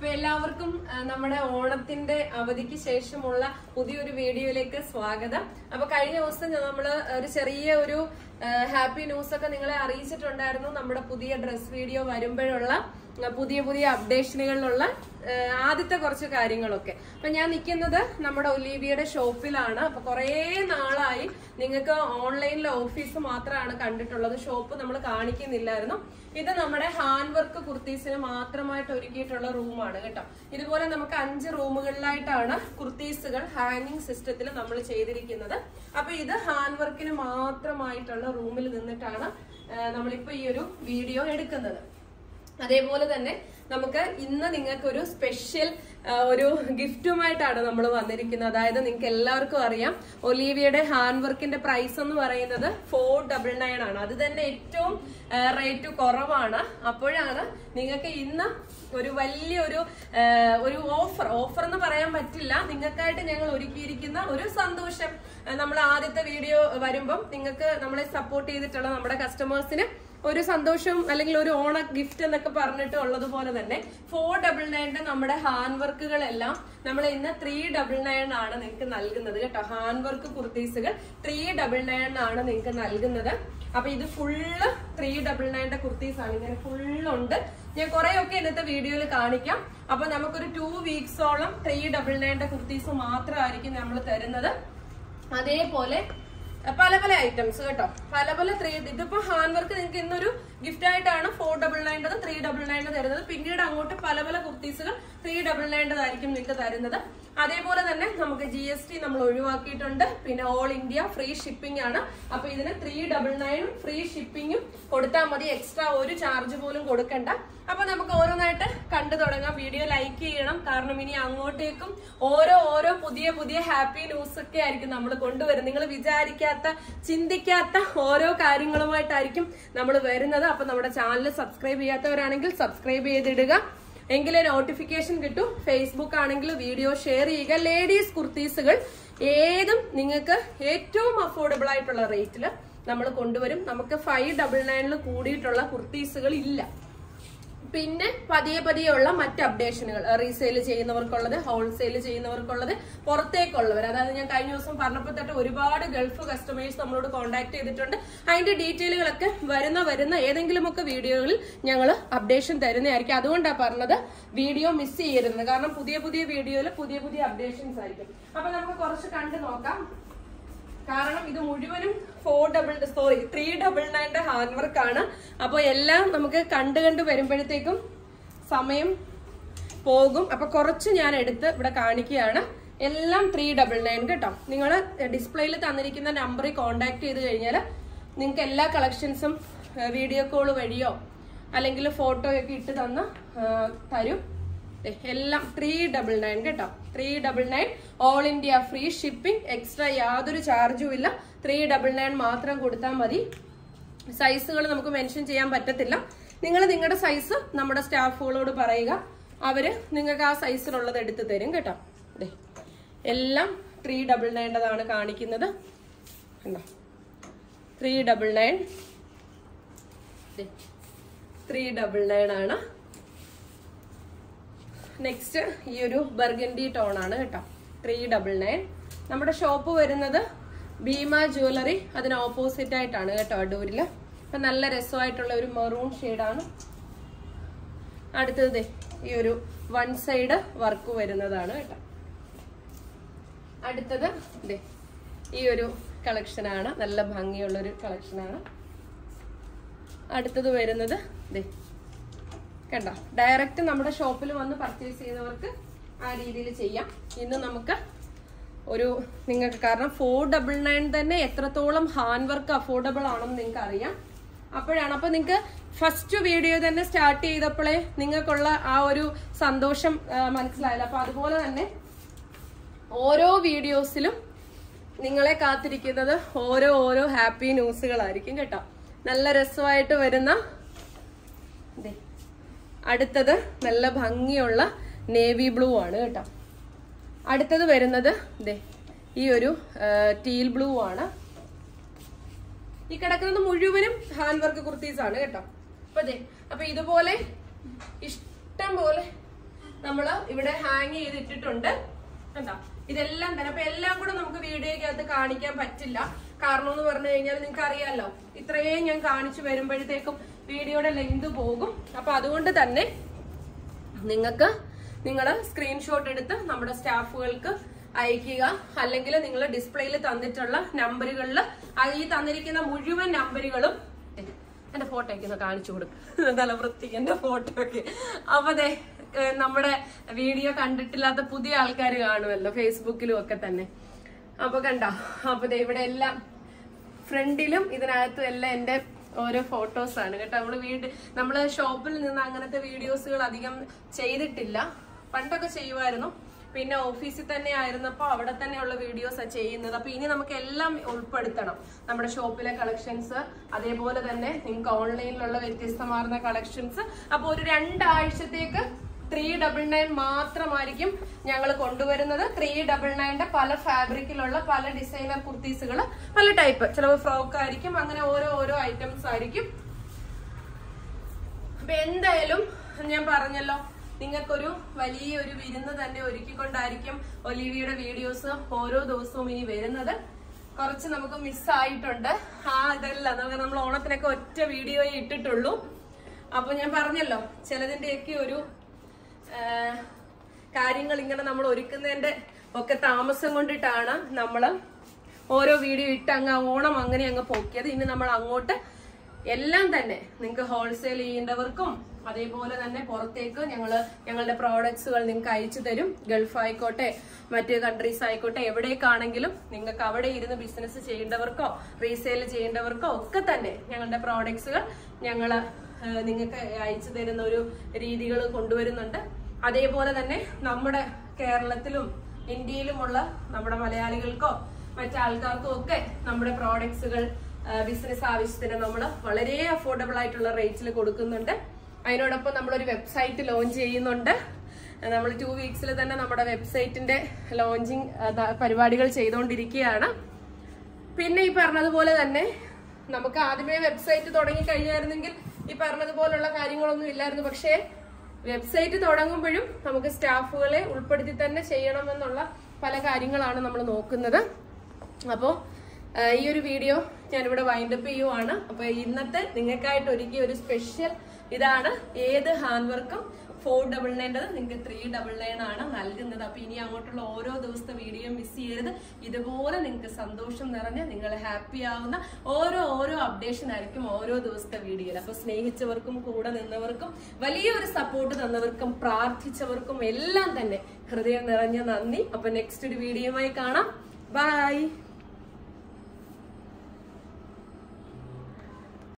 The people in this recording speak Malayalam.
അപ്പൊ എല്ലാവർക്കും ആ, നമ്മുടെ ഓണത്തിന്റെ അവധിക്ക് ശേഷമുള്ള പുതിയൊരു വീഡിയോയിലേക്ക് സ്വാഗതം അപ്പൊ കഴിഞ്ഞ ദിവസം ഞാൻ നമ്മള് ഒരു ചെറിയ ഒരു ഹാപ്പി ന്യൂസ് ഒക്കെ നിങ്ങളെ അറിയിച്ചിട്ടുണ്ടായിരുന്നു നമ്മുടെ പുതിയ ഡ്രസ് വീഡിയോ വരുമ്പോഴുള്ള ആ, പുതിയ പുതിയ അപ്ഡേഷനുകളിലുള്ള ആ, ആദ്യത്തെ കുറച്ച് കാര്യങ്ങളൊക്കെ അപ്പൊ ഞാൻ നിൽക്കുന്നത് നമ്മുടെ ഒലീവിയുടെ ഷോപ്പിലാണ് അപ്പൊ കുറേ നാളായി നിങ്ങൾക്ക് ഓൺലൈനിലെ ഓഫീസ് മാത്രമാണ് കണ്ടിട്ടുള്ളത് ഷോപ്പ് നമ്മൾ കാണിക്കുന്നില്ലായിരുന്നു ഇത് നമ്മുടെ ഹാൻഡ് വർക്ക് കുർത്തീസിന് മാത്രമായിട്ട് ഒരുക്കിയിട്ടുള്ള റൂമാണ് കേട്ടോ ഇതുപോലെ നമുക്ക് അഞ്ച് റൂമുകളിലായിട്ടാണ് കുർത്തീസുകൾ ഹാങ്ങിങ് സിസ്റ്റത്തിൽ നമ്മൾ ചെയ്തിരിക്കുന്നത് അപ്പൊ ഇത് ഹാൻഡ് വർക്കിന് മാത്രമായിട്ടുള്ള റൂമിൽ നിന്നിട്ടാണ് ആ, നമ്മളിപ്പോ ഈ ഒരു വീഡിയോ എടുക്കുന്നത് അതേപോലെ തന്നെ നമുക്ക് ഇന്ന് നിങ്ങൾക്ക് ഒരു സ്പെഷ്യൽ ഒരു ഗിഫ്റ്റുമായിട്ടാണ് നമ്മൾ വന്നിരിക്കുന്നത് അതായത് നിങ്ങൾക്ക് എല്ലാവർക്കും അറിയാം ഒലീവിയയുടെ ഹാൻഡ് വർക്കിന്റെ പ്രൈസ് എന്ന് പറയുന്നത് ഫോർ ഡബിൾ നയൻ ആണ് അത് തന്നെ ഏറ്റവും റേറ്റ് കുറവാണ് അപ്പോഴാണ് നിങ്ങൾക്ക് ഇന്ന് ഒരു വലിയൊരു ആ, ഒരു ഓഫർ ഓഫർ എന്ന് പറയാൻ പറ്റില്ല നിങ്ങൾക്കായിട്ട് ഞങ്ങൾ ഒരുക്കിയിരിക്കുന്ന ഒരു സന്തോഷം നമ്മൾ ആദ്യത്തെ വീഡിയോ വരുമ്പം നിങ്ങൾക്ക് നമ്മളെ സപ്പോർട്ട് ചെയ്തിട്ടുള്ള നമ്മുടെ കസ്റ്റമേഴ്സിന് ഒരു സന്തോഷം അല്ലെങ്കിൽ ഒരു ഓണ ഗിഫ്റ്റ് എന്നൊക്കെ പറഞ്ഞിട്ട് ഉള്ളതുപോലെ തന്നെ ഫോർ ഡബിൾ നയൻ്റെ നമ്മുടെ ഹാൻഡ് വർക്കുകളെല്ലാം നമ്മൾ ഇന്ന് ത്രീ ഡബിൾ നയൻ ആണ് നിങ്ങൾക്ക് നൽകുന്നത് കേട്ടോ ഹാൻഡ് വർക്ക് കുർത്തീസുകൾ ത്രീ ഡബിൾ നയൻ ആണ് നിങ്ങൾക്ക് നൽകുന്നത് അപ്പൊ ഇത് ഫുള്ള് ത്രീ ഡബിൾ നയൻ്റെ കുർത്തീസ് ആണ് ഇങ്ങനെ ഫുള്ളുണ്ട് ഞാൻ കുറെയൊക്കെ ഇന്നത്തെ വീഡിയോയിൽ കാണിക്കാം അപ്പൊ നമുക്കൊരു ടു വീക്സോളം ത്രീ ഡബിൾ നയൻ്റെ കുർത്തീസ് മാത്രമായിരിക്കും നമ്മൾ തരുന്നത് അതേപോലെ പല പല ഐറ്റംസ് കേട്ടോ പല പല ത്രീ ഇതിപ്പോ ഹാൻഡ് വർക്ക് നിങ്ങൾക്ക് ഇന്നൊരു ഗിഫ്റ്റ് ആയിട്ടാണ് ഫോർ ഡബിൾ നയൻറ്റത് ത്രീ ഡബിൾ നയൻറ്റ് തരുന്നത് പിന്നീട് അങ്ങോട്ട് പല പല കുർത്തീസുകൾ ത്രീ ഡബിൾ നയൻറ്റതായിരിക്കും നിങ്ങൾക്ക് തരുന്നത് അതേപോലെ തന്നെ നമുക്ക് ജി എസ് ടി നമ്മൾ ഒഴിവാക്കിയിട്ടുണ്ട് പിന്നെ ഓൾ ഇന്ത്യ ഫ്രീ ഷിപ്പിംഗ് ആണ് അപ്പൊ ഇതിന് ത്രീ ഡബിൾ നയനും ഫ്രീ ഷിപ്പിംഗും കൊടുത്താൽ മതി എക്സ്ട്രാ ഒരു ചാർജ് പോലും കൊടുക്കണ്ട അപ്പൊ നമുക്ക് ഓരോന്നായിട്ട് കണ്ടു തുടങ്ങാം വീഡിയോ ലൈക്ക് ചെയ്യണം കാരണം ഇനി അങ്ങോട്ടേക്കും ഓരോ ഓരോ പുതിയ പുതിയ ഹാപ്പി ന്യൂസ് ഒക്കെ ആയിരിക്കും നമ്മൾ കൊണ്ടുവരുന്നത് നിങ്ങൾ വിചാരിക്കാത്ത ചിന്തിക്കാത്ത ഓരോ കാര്യങ്ങളുമായിട്ടായിരിക്കും നമ്മൾ വരുന്നത് അപ്പൊ നമ്മുടെ ചാനൽ സബ്സ്ക്രൈബ് ചെയ്യാത്തവരാണെങ്കിൽ സബ്സ്ക്രൈബ് ചെയ്തിടുക എങ്കിലേ നോട്ടിഫിക്കേഷൻ കിട്ടും ഫേസ്ബുക്ക് ആണെങ്കിൽ വീഡിയോ ഷെയർ ചെയ്യുക ലേഡീസ് കുർത്തീസുകൾ ഏതും നിങ്ങൾക്ക് ഏറ്റവും അഫോർഡബിൾ ആയിട്ടുള്ള റേറ്റിൽ നമ്മൾ കൊണ്ടുവരും നമുക്ക് ഫൈവ് ഡബിൾ നയനിൽ കൂടിയിട്ടുള്ള കുർത്തീസുകൾ ഇല്ല പിന്നെ പതിയെ പതിയെയുള്ള മറ്റ് അപ്ഡേഷനുകൾ റീസെയിൽ ചെയ്യുന്നവർക്കുള്ളത് ഹോൾസെയിൽ ചെയ്യുന്നവർക്കുള്ളത് പുറത്തേക്കുള്ളവർ അതായത് ഞാൻ കഴിഞ്ഞ ദിവസം പറഞ്ഞപ്പോൾ തൊട്ട് ഒരുപാട് ഗൾഫ് കസ്റ്റമേഴ്സ് നമ്മളോട് കോൺടാക്ട് ചെയ്തിട്ടുണ്ട് അതിന്റെ ഡീറ്റെയിലുകളൊക്കെ വരുന്ന വരുന്ന ഏതെങ്കിലുമൊക്കെ വീഡിയോകളിൽ ഞങ്ങൾ അപ്ഡേഷൻ തരുന്നതായിരിക്കും അതുകൊണ്ടാണ് പറഞ്ഞത് വീഡിയോ മിസ് ചെയ്യരുത് കാരണം പുതിയ പുതിയ വീഡിയോയിൽ പുതിയ പുതിയ അപ്ഡേഷൻസ് ആയിരിക്കും അപ്പൊ നമുക്ക് കുറച്ച് കണ്ടു നോക്കാം കാരണം ഇത് മുഴുവനും four double sorry three double നയൻ്റെ ഹാൻഡ് വർക്ക് ആണ് അപ്പോൾ എല്ലാം നമുക്ക് കണ്ട് കണ്ട് വരുമ്പോഴത്തേക്കും സമയം പോകും അപ്പൊ കുറച്ച് ഞാൻ എടുത്ത് ഇവിടെ കാണിക്കുകയാണ് എല്ലാം ത്രീ ഡബിൾ നയൻ കേട്ടോ നിങ്ങൾ ഡിസ്പ്ലേയിൽ തന്നിരിക്കുന്ന നമ്പറിൽ കോൺടാക്ട് ചെയ്ത് കഴിഞ്ഞാൽ നിങ്ങൾക്ക് എല്ലാ കളക്ഷൻസും വീഡിയോ കോൾ വഴിയോ അല്ലെങ്കിൽ ഫോട്ടോയൊക്കെ ഇട്ട് തന്ന് ആ, തരും ദേ, എല്ലാം ത്രീ ഡബിൾ നയൻ കേട്ടോ three double nine all India free shipping extra യാതൊരു ചാർജും ഇല്ല ത്രീ ഡബിൾ നയൻ മാത്രം കൊടുത്താൽ മതി സൈസുകൾ നമുക്ക് മെൻഷൻ ചെയ്യാൻ പറ്റത്തില്ല നിങ്ങൾ നിങ്ങളുടെ സൈസ് നമ്മുടെ സ്റ്റാഫുകളോട് പറയുക അവര് നിങ്ങൾക്ക് ആ സൈസിലുള്ളത് എടുത്തു തരും കേട്ടോ ദേ, എല്ലാം ത്രീ ഡബിൾ നയൻ്റെതാണ് കാണിക്കുന്നത് കണ്ടോ three double nine three double nine ആണ് നെക്സ്റ്റ് ഈ ഒരു ബർഗൻഡി ടോൺ ആണ് കേട്ടോ ത്രീ ഡബിൾ നയൻ നമ്മുടെ ഷോപ്പ് വരുന്നത് ഭീമ ജ്വല്ലറി അതിന് ഓപ്പോസിറ്റ് ആയിട്ടാണ് കേട്ടോ അടൂരില് അപ്പൊ നല്ല രസമായിട്ടുള്ള ഒരു മെറൂൺ ഷെയ്ഡാണ് അടുത്തത് ദേ ഈ ഒരു വൺ സൈഡ് വർക്ക് വരുന്നതാണ് കേട്ടോ അടുത്തത് ദേ ഈ ഒരു കളക്ഷനാണ് നല്ല ഭംഗിയുള്ള ഒരു കളക്ഷനാണ് അടുത്തത് വരുന്നത് ദേ കണ്ടോ ഡയറക്റ്റ് നമ്മുടെ ഷോപ്പിൽ വന്ന് പർച്ചേസ് ചെയ്യുന്നവർക്ക് ആ രീതിയിൽ ചെയ്യാം ഇന്ന് നമുക്ക് ഒരു നിങ്ങൾക്ക് കാരണം ഫോർ ഡബിൾ നയൻ തന്നെ എത്രത്തോളം ഹാൻഡ് വർക്ക് അഫോർഡബിൾ ആണെന്ന് നിങ്ങൾക്ക് അറിയാം അപ്പോഴാണ് അപ്പൊ നിങ്ങൾക്ക് ഫസ്റ്റ് വീഡിയോ തന്നെ സ്റ്റാർട്ട് ചെയ്തപ്പോഴേ നിങ്ങൾക്കുള്ള ആ ഒരു സന്തോഷം ആ, മനസ്സിലായല്ലോ അപ്പൊ അതുപോലെ തന്നെ ഓരോ വീഡിയോസിലും നിങ്ങളെ കാത്തിരിക്കുന്നത് ഓരോ ഓരോ ഹാപ്പി ന്യൂസുകളായിരിക്കും കേട്ടോ നല്ല രസമായിട്ട് വരുന്ന ദേ, അടുത്തത് നല്ല ഭംഗിയുള്ള നേവി ബ്ലൂ ആണ് കേട്ടോ അടുത്തത് വരുന്നത് ദേ ഈ ഒരു ടീൽ ബ്ലൂ ആണ് ഈ കിടക്കുന്നത് മുഴുവനും ഹാൻഡ് വർക്ക് കുർത്തീസ് ആണ് കേട്ടോ അപ്പൊ ദേ അപ്പൊ ഇതുപോലെ ഇഷ്ടം പോലെ നമ്മള് ഇവിടെ ഹാങ് ചെയ്തിട്ടിട്ടുണ്ട് കണ്ടോ ഇതെല്ലാം തന്നെ അപ്പൊ എല്ലാം കൂടെ നമുക്ക് വീഡിയോയ്ക്കകത്ത് കാണിക്കാൻ പറ്റില്ല കാരണം എന്ന് പറഞ്ഞു കഴിഞ്ഞാൽ നിങ്ങൾക്ക് അറിയാലോ ഇത്രയും ഞാൻ കാണിച്ചു വരുമ്പോഴത്തേക്കും വീഡിയോയുടെ ലെങ്ത് പോകും അപ്പൊ അതുകൊണ്ട് തന്നെ നിങ്ങൾക്ക് നിങ്ങൾ സ്ക്രീൻഷോട്ട് എടുത്ത് നമ്മുടെ സ്റ്റാഫുകൾക്ക് അയക്കുക അല്ലെങ്കിൽ നിങ്ങൾ ഡിസ്പ്ലേയിൽ തന്നിട്ടുള്ള നമ്പറുകളിൽ ഈ തന്നിരിക്കുന്ന മുഴുവൻ നമ്പറുകളും എന്റെ ഫോട്ടോ ഒക്കെ ഒന്ന് കാണിച്ചു കൊടുക്കും നല്ല വൃത്തിക്ക് എന്റെ ഫോട്ടോ ഒക്കെ അപ്പൊ അതെ നമ്മുടെ വീഡിയോ കണ്ടിട്ടില്ലാത്ത പുതിയ ആൾക്കാർ കാണുമല്ലോ ഫേസ്ബുക്കിലും ഒക്കെ തന്നെ അപ്പൊ കണ്ടോ അപ്പൊ ദേ ഇവിടെ എല്ലാം ഫ്രണ്ടിലും ഇതിനകത്തും എല്ലാം എന്റെ ഓരോ ഫോട്ടോസ് ആണ് കേട്ടോ നമ്മള് വീട് നമ്മള് ഷോപ്പിൽ നിന്ന് അങ്ങനത്തെ വീഡിയോസുകൾ അധികം ചെയ്തിട്ടില്ല പണ്ടൊക്കെ ചെയ്യുമായിരുന്നു പിന്നെ ഓഫീസിൽ തന്നെ ആയിരുന്നപ്പോ അവിടെ തന്നെയുള്ള വീഡിയോസ് ചെയ്യുന്നത് അപ്പൊ ഇനി നമുക്ക് എല്ലാം ഉൾപ്പെടുത്തണം നമ്മുടെ ഷോപ്പിലെ കളക്ഷൻസ് അതേപോലെ തന്നെ നിങ്ങൾക്ക് ഓൺലൈനിലുള്ള വ്യത്യസ്തമാർന്ന കളക്ഷൻസ് അപ്പൊ ഒരു രണ്ടാഴ്ചത്തേക്ക് ത്രീ ഡബിൾ നയൻ മാത്രമായിരിക്കും ഞങ്ങൾ കൊണ്ടുവരുന്നത് ത്രീ ഡബിൾ നയന്റെ പല ഫാബ്രിക്കിലുള്ള പല ഡിസൈനർ കുർത്തീസുകൾ പല ടൈപ്പ് ചിലവ് ഫ്രോക്ക് ആയിരിക്കും അങ്ങനെ ഓരോ ഓരോ ഐറ്റംസ് ആയിരിക്കും അപ്പൊ എന്തായാലും ഞാൻ പറഞ്ഞല്ലോ നിങ്ങൾക്കൊരു വലിയൊരു വിരുന്ന് തന്നെ ഒരുക്കിക്കൊണ്ടായിരിക്കും ഒലിവിയുടെ വീഡിയോസ് ഓരോ ദിവസവും ഇനി വരുന്നത് കുറച്ച് നമുക്ക് മിസ്സായിട്ടുണ്ട് ആ ഇതല്ല നമുക്ക് നമ്മൾ ഓണത്തിനൊക്കെ ഒറ്റ വീഡിയോയെ ഇട്ടിട്ടുള്ളൂ അപ്പൊ ഞാൻ പറഞ്ഞല്ലോ ചിലതിന്റെയൊക്കെ ഒരു ആ, കാര്യങ്ങൾ ഇങ്ങനെ നമ്മൾ ഒരുക്കുന്നതിന്റെ ഒക്കെ താമസം കൊണ്ടിട്ടാണ് നമ്മള് ഓരോ വീഡിയോ ഇട്ട് അങ്ങ് ഓണം അങ്ങനെ അങ്ങ് പൊക്കിയത് ഇനി നമ്മൾ അങ്ങോട്ട് എല്ലാം തന്നെ നിങ്ങൾക്ക് ഹോൾസെയിൽ ചെയ്യേണ്ടവർക്കും അതേപോലെ തന്നെ പുറത്തേക്ക് ഞങ്ങൾ ഞങ്ങളുടെ പ്രോഡക്ട്സുകൾ നിങ്ങൾക്ക് അയച്ചു തരും ഗൾഫ് ആയിക്കോട്ടെ മറ്റ് കൺട്രീസ് ആയിക്കോട്ടെ എവിടേക്കാണെങ്കിലും നിങ്ങൾക്ക് അവിടെ ഇരുന്ന് ബിസിനസ് ചെയ്യേണ്ടവർക്കോ റീസെയിൽ ചെയ്യേണ്ടവർക്കോ ഒക്കെ തന്നെ ഞങ്ങളുടെ പ്രോഡക്ട്സുകൾ ഞങ്ങൾ നിങ്ങൾക്ക് അയച്ചു തരുന്ന ഒരു രീതികൾ കൊണ്ടുവരുന്നുണ്ട് അതേപോലെ തന്നെ നമ്മുടെ കേരളത്തിലും ഇന്ത്യയിലുമുള്ള നമ്മുടെ മലയാളികൾക്കോ മറ്റാൾക്കാർക്കോ ഒക്കെ നമ്മുടെ പ്രോഡക്ട്സുകൾ ബിസിനസ് ആവശ്യത്തിന് നമ്മൾ വളരെ അഫോർഡബിൾ ആയിട്ടുള്ള റേറ്റിൽ കൊടുക്കുന്നുണ്ട് അതിനോടൊപ്പം നമ്മളൊരു വെബ്സൈറ്റ് ലോഞ്ച് ചെയ്യുന്നുണ്ട് നമ്മൾ ടു വീക്സിൽ തന്നെ നമ്മുടെ വെബ്സൈറ്റിന്റെ ലോഞ്ചിങ് പരിപാടികൾ ചെയ്തുകൊണ്ടിരിക്കുകയാണ് പിന്നെ ഈ പറഞ്ഞതുപോലെ തന്നെ നമുക്ക് ആദ്യമേ വെബ്സൈറ്റ് തുടങ്ങി കഴിഞ്ഞായിരുന്നെങ്കിൽ ഈ പറഞ്ഞതുപോലുള്ള കാര്യങ്ങളൊന്നും ഇല്ലായിരുന്നു പക്ഷേ വെബ്സൈറ്റ് തുടങ്ങുമ്പോഴും നമുക്ക് സ്റ്റാഫുകളെ ഉൾപ്പെടുത്തി തന്നെ ചെയ്യണമെന്നുള്ള പല കാര്യങ്ങളാണ് നമ്മൾ നോക്കുന്നത് അപ്പോൾ ഈ ഒരു വീഡിയോ ഞാനിവിടെ വൈൻഡപ്പ് ചെയ്യുവാണ് അപ്പോൾ ഇന്നത്തെ നിങ്ങൾക്കായിട്ട് ഒരുക്കിയ ഒരു സ്പെഷ്യൽ ഇതാണ് ഏത് ഹാൻഡ് വർക്കും ഫോർ ഡബിൾ നയൻ്റെത് നിങ്ങൾക്ക് ത്രീ ഡബിൾ നയൻ ആണ് നൽകുന്നത് അപ്പൊ ഇനി അങ്ങോട്ടുള്ള ഓരോ ദിവസത്തെ വീഡിയോ മിസ് ചെയ്യരുത് ഇതുപോലെ നിങ്ങൾക്ക് സന്തോഷം നിറഞ്ഞ് നിങ്ങൾ ഹാപ്പി ആവുന്ന ഓരോ ഓരോ അപ്ഡേഷൻ ആയിരിക്കും ഓരോ ദിവസത്തെ വീഡിയോയിൽ അപ്പൊ സ്നേഹിച്ചവർക്കും കൂടെ നിന്നവർക്കും വലിയൊരു സപ്പോർട്ട് തന്നവർക്കും പ്രാർത്ഥിച്ചവർക്കും എല്ലാം തന്നെ ഹൃദയം നിറഞ്ഞ നന്ദി അപ്പൊ നെക്സ്റ്റ് ഒരു വീഡിയോയുമായി കാണാം ബൈ